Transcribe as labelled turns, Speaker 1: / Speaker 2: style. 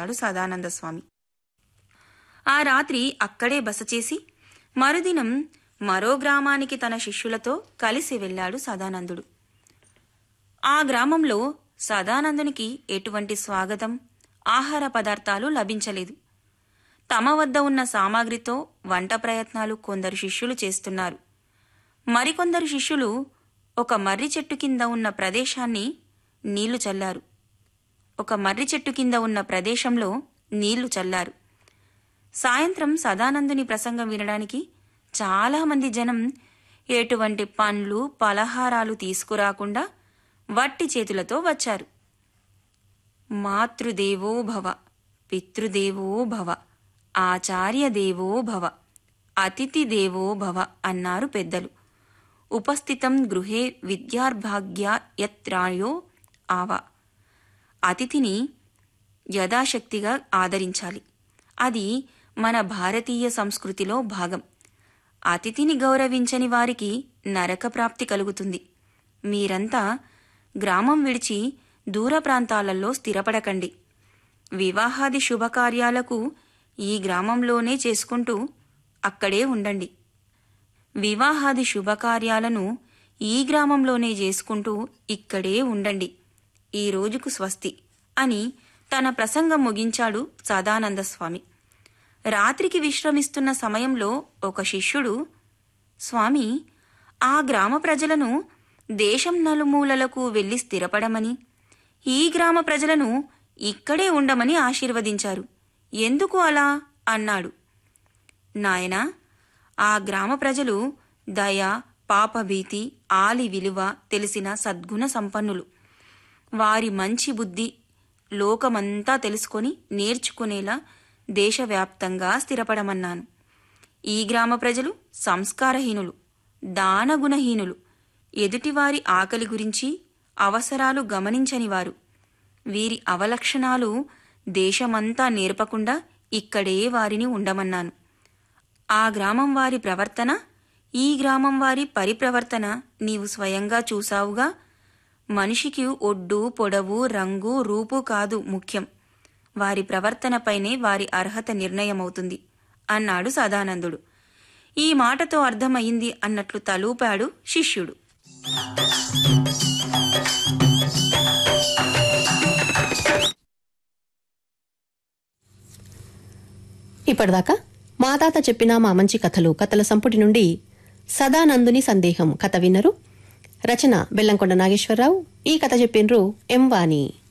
Speaker 1: అన్నాడు సదానంద స్వామి ఆ రాత్రి అక్కడే బస చేసి మరుదినం మరో గ్రామానికి తన శిష్యులతో కలిసి వెళ్ళాడు సదానందుడు ఆ గ్రామంలో సదానందునికి ఎటువంటి స్వాగతం ఆహార పదార్థాలు లభించలేదు తమ వద్ద ఉన్న సామాగ్రితో వంట ప్రయత్నాలు కొందరు శిష్యులు చేస్తున్నారు మరికొందరు శిష్యులు ఒక మర్రి చెట్టు కింద ఉన్న ప్రదేశాన్ని నీళ్లు చల్లారు ఒక మర్రి చెట్టు కింద ఉన్న ప్రదేశంలో నీళ్లు చల్లారు సాయంత్రం సదానందుని ప్రసంగం వినడానికి చాలామంది జనం ఎటువంటి పండ్లు పలహారాలు తీసుకురాకుండా వట్టి చేతులతో వచ్చారు మాతృదేవో భవ పితృదేవో భవ ఆచార్య దేవో భవ అతిథి దేవో భవ అన్నారు పెద్దలు ఉపస్థితం గృహే విద్యార్భాగ్య యత్రాయో ఆవా అతిథిని యథాశక్తిగా ఆదరించాలి అది మన భారతీయ సంస్కృతిలో భాగం అతిథిని గౌరవించని వారికి నరక ప్రాప్తి కలుగుతుంది మీరంతా గ్రామం విడిచి దూర ప్రాంతాలలో స్థిరపడకండి వివాహాది శుభకార్యాలకు ఈ గ్రామంలోనే చేసుకుంటూ అక్కడే ఉండండి వివాహాది శుభకార్యాలను ఈ గ్రామంలోనే చేసుకుంటూ ఇక్కడే ఉండండి ఈ రోజుకు స్వస్తి అని తన ప్రసంగం ముగించాడు సదానంద స్వామి రాత్రికి విశ్రమిస్తున్న సమయంలో ఒక శిష్యుడు స్వామి ఆ గ్రామ ప్రజలను దేశం నలుమూలలకు వెళ్లి స్థిరపడమని ఈ గ్రామ ప్రజలను ఇక్కడే ఉండమని ఆశీర్వదించారు ఎందుకు అలా అన్నాడు నాయనా ఆ గ్రామ ప్రజలు దయ పాపభీతి ఆలి విలువ తెలిసిన సద్గుణ సంపన్నులు వారి మంచి బుద్ధి లోకమంతా తెలుసుకొని నేర్చుకునేలా దేశవ్యాప్తంగా స్థిరపడమన్నాను ఈ గ్రామ ప్రజలు సంస్కారహీనులు దానగుణహీనులు ఎదుటివారి ఆకలి గురించి అవసరాలు గమనించనివారు వీరి అవలక్షణాలు దేశమంతా నేర్పకుండా ఇక్కడే వారిని ఉండమన్నాను ఆ గ్రామం వారి ప్రవర్తన ఈ గ్రామం వారి పరిప్రవర్తన నీవు స్వయంగా చూసావుగా మనిషికి ఒడ్డు పొడవు రంగు రూపు కాదు ముఖ్యం వారి ప్రవర్తనపైనే వారి అర్హత నిర్ణయమవుతుంది అన్నాడు సదానందుడు ఈ మాటతో అర్థమయింది అన్నట్లు తలూపాడు శిష్యుడు
Speaker 2: ఇప్పటిదాకా మా తాత చెప్పిన మా మంచి కథలు కథల సంపుటి నుండి సదానందుని సందేహం కథ విన్నరు రచన బెల్లంకొండ నాగేశ్వరరావు ఈ కథ చెప్పిండ్రు ఎం వాణి